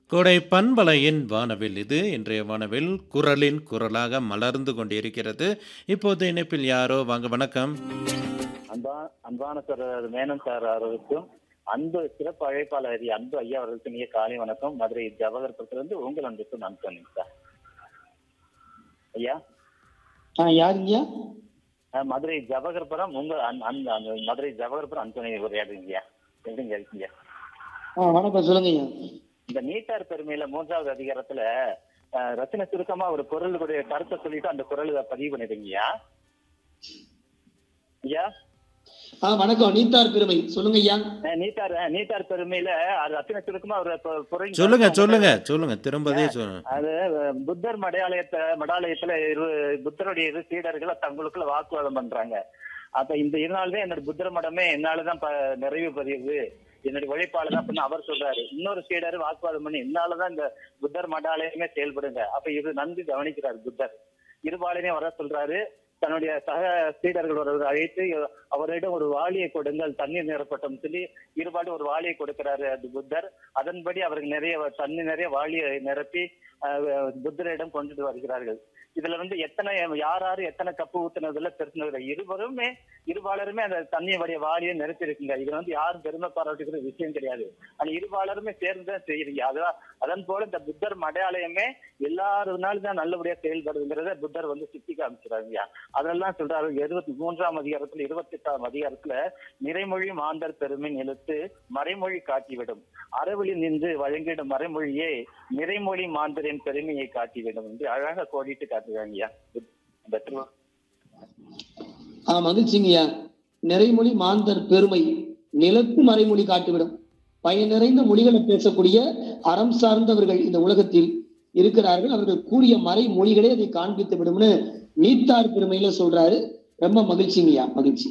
கோடை பண்பலையின் வானவில் இது இன்றைய வானவில் குரலின் குரலாக மலர்ந்து கொண்டிருக்கிறது இப்போது இணைப்பில் யாரோ வாங்க வணக்கம் அன்பா அன்பான சார் மேனன் சார் அவர்களுக்கும் அன்பு சிறப்பு அழைப்பாளர் அன்பு ஐயா அவர்களுக்கு நீங்க காலை வணக்கம் மதுரை ஜவஹர்புரத்திலிருந்து உங்கள் அன்புக்கு நான் சொன்னேன் சார் ஐயா ஆ யாருங்கய்யா அஹ், மதுரை ஜவஹர்புரம் உங்க அன்- அன்- அந்த மதுரை ஜவஹர்புரம் அன்பனை உரையாடுங்கய்யா எப்படிங்க இருக்கீங்க ஆ வணக்கம் சொல்லுங்கய்யா இந்த நீட்டார் பெருமையில மூன்றாவது அதிகாரத்துல அஹ், ரத்தின சுருக்கமா ஒரு குரலுடைய கருத்தை சொல்லிட்டு அந்த குரலை பதிவு பண்ணிடுங்கய்யா ஐயா ஆ வணக்கம் நீத்தார் பெருமை சொல்லுங்கய்யா அஹ், நீட்டார் அஹ், நீட்டார் பெருமையில அது ரத்தின சுருக்கமா ஒரு பொ- பொருள் சொல்லுங்க சொல்லுங்க சொல்லுங்க திரும்பதே சொல்லுங்க அது அஹ், புத்தர் மடாலயத்தை மடாலயத்துல இரு புத்தருடைய இரு சீடர்கள் தங்களுக்குள்ள வாக்குவாதம் பண்றாங்க அப்ப இந்த இருநாளுமே என்னோட புத்தர் மடமே என்னாலதான் ப- நிறைவு பெறுது என்னுடைய உழைப்பால தான் அப்படின்னு அவர் சொல்றாரு இன்னொரு சீடர் வாக்குவாதம் பண்ணி என்னாலதான் இந்த புத்தர் மடாலயமே செயல்படுங்க அப்ப இது நன்கு கவனிக்கிறார் புத்தர் இருபாலனையும் வர சொல்றாரு தன்னுடைய சக சீடர்கள் ஒருவர் அழைத்து அவரிடம் ஒரு வாளியை கொடுங்கள் தண்ணீர் நிரப்பட்டும் சொல்லி இருபாடு ஒரு வாளியை கொடுக்கிறாரு அது புத்தர் அதன்படி அவருக்கு நிறைய தண்ணி நிறைய வாளியை நிரப்பி அஹ், புத்தரிடம் கொண்டுட்டு வருகிறார்கள் இதுல வந்து எத்தனை யார் யாரு எத்தனை கப்பு ஊத்துனதுல தெரிஞ்சது இருவருமே இருபாலருமே அந்த தண்ணியுடைய வாளியை நிரப்பி இருக்குங்க இதுல வந்து யாரும் பெருமை பாராட்டுகிற விஷயம் கிடையாது ஆனா இருபாலருமே சேர்ந்து தான் செய்யறீங்க அதான் அதன் போல இந்த புத்தர் மடாலயமே எல்லாருனாலும் தான் நல்லபடியா செயல்படுதுங்கிறத புத்தர் வந்து சுட்டி காமிக்கிறாங்க அதெல்லாம் சொல்றாரு இருபத்தி மூன்றாம் அதிகாரத்துல இருபத்தி எட்டாம் அதிகாரத்துல நிறைமொழி மாந்தர் பெருமை நிலத்து மறைமொழி காட்டிவிடும் அறவழி நின்று வழங்கிடும் மறைமொழியே நிறைமொழி மாந்தரின் பெருமையை காட்டிவிடும் என்று அழகா கோடிட்டு காட்டுறாங்கய்யா இந்த திருவள்ளுவர் ஆ மகிழ்ச்சிங்கய்யா நிறைமொழி மாந்தர் பெருமை நிலத்து மறைமொழி காட்டிவிடும் பயன் நிறைந்த மொழிகளை பேசக்கூடிய அறம் சார்ந்தவர்கள் இந்த உலகத்தில் இருக்கிறார்கள் அவர்கள் கூறிய மறைமொழிகளே அதை காண்பித்து விடும்னு நீத்தார் பெருமையில சொல்றாரு ரொம்ப மகிழ்ச்சிங்கய்யா மகிழ்ச்சி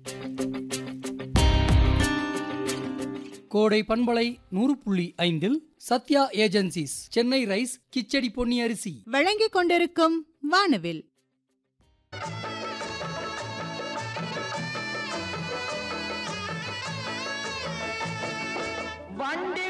கோடை பண்பலை நூறு புள்ளி ஐந்தில் சத்யா ஏஜென்சிஸ் சென்னை ரைஸ் கிச்சடி பொன்னி அரிசி வழங்கிக் கொண்டிருக்கும் வானவில் வண்டி